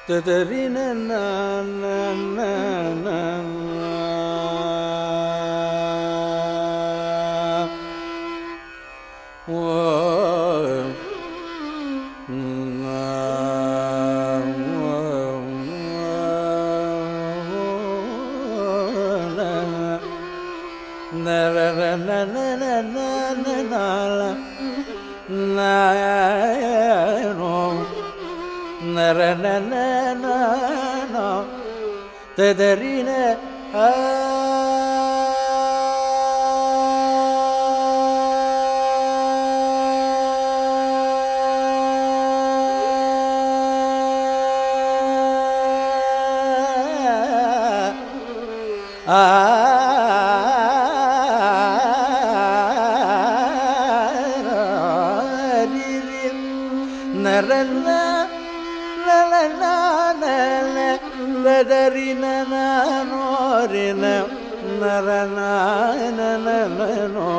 ததறின ததறின நரன ததறின நோரின நரனோ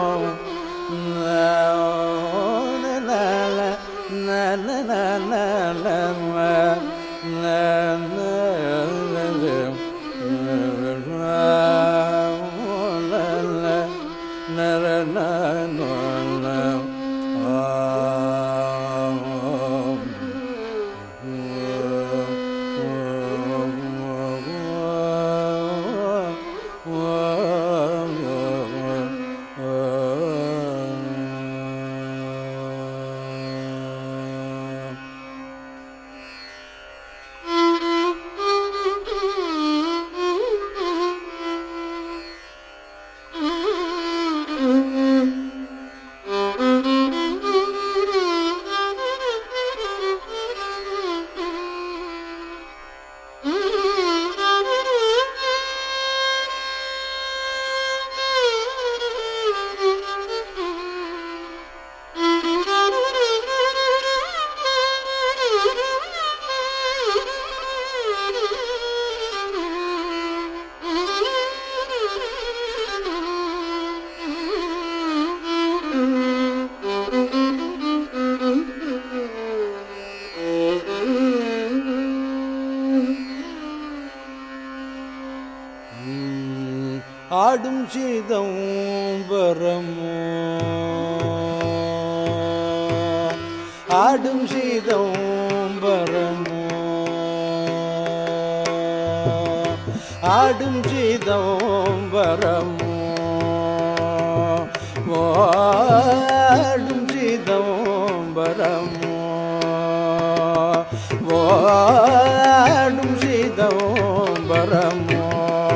ஆடும் சீதம்பரமோ ஆடும் சீதம்பரமோ ஆடும் சீதம்பரமோ ஆடும் சீதம்பரமோ ஆடும் சீதம்பரமோ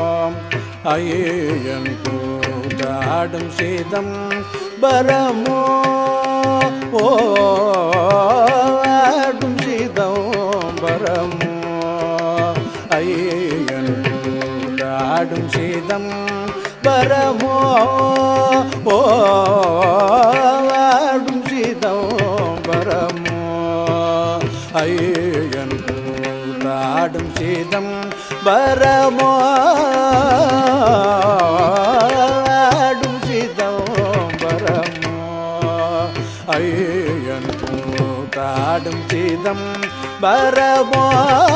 ஐயன் கூடாடும் சீதம் பரமோ ஓடும் சீதம் பரமோ ஐயன் கூடாடும் சீதம் பரமோ ஓடும் சீதம் பரமோ ஐயன் கூடாடும் சீதம் பரமோ ஆடும் சிதம்பரமோ ஐயன் கூத்தாடும் சிதம் பரமோ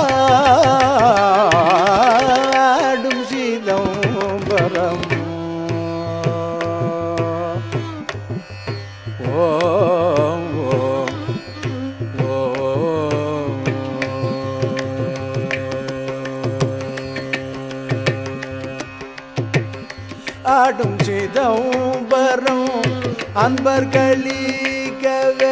ஆடும் சிதம்பரமோ ஓ ஓ ஆடும் சிதம்பரம் அன்பர் கலிக்கவே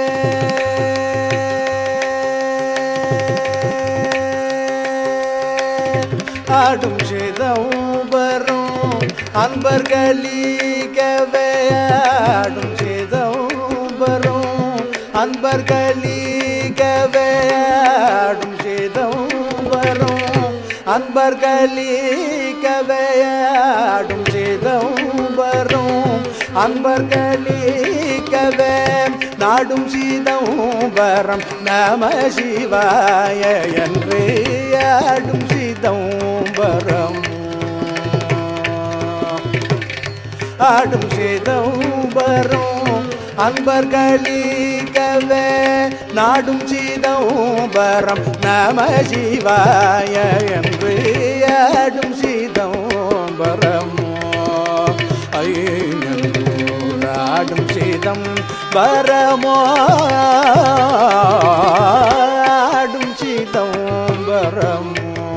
ஆடும் சிதம்பரம் அன்பர் கலிக்கவே ஆடும் சிதம்பரம் அன்பர் கலிக்கவே ஆடும் சிதம்பரம் அன்பர் கலிக்கவையாடும் சிதம்பரம் அன்பர் கலிக்கவே நாடும் சிதம்பரம் நம சிவாய என்று ஆடும் சிதம்பரம் ஆடும் சிதம்பரம் அன்பர் கலி கலிக்கவே நாடும் சீதம்பரம் நம சிவாய என்று ஆடும் சீதம்பரமோ ஐயன் சீதம் பரமோ ஆடும் சீதம் பரமோ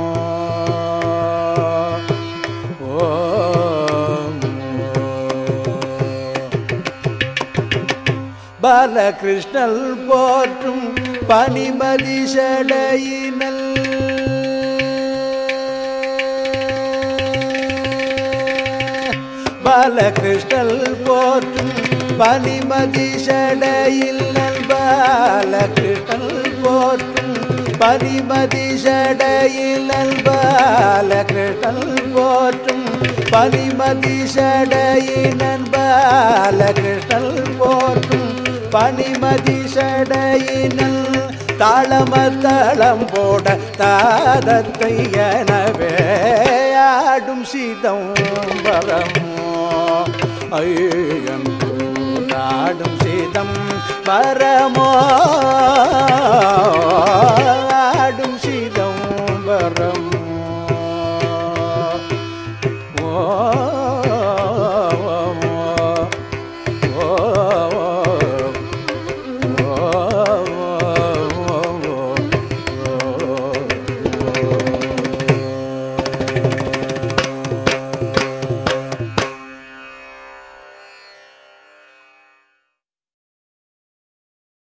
பாலகிருஷ்ணல் போற்றும் பனிமதி சடையினல் பாலகிருஷ்ணல் போற்றும் பனிமதி சடையில் பாலகிருஷ்ணல் போற்றும் பனிமதி சடையில் பாலகிருஷ்ணல் போற்றும் பனிமதி சடையினன் பாலகிருஷ்ணல் போற்றும் பனிமதி சடையினல் தாளமத்தளம் போட தாதத்தை எனவே ஆடும் சீதம்பரமோ ஐயன் ஆடும் சீதம் பரமோ ஆடும் சீதம் பரமோ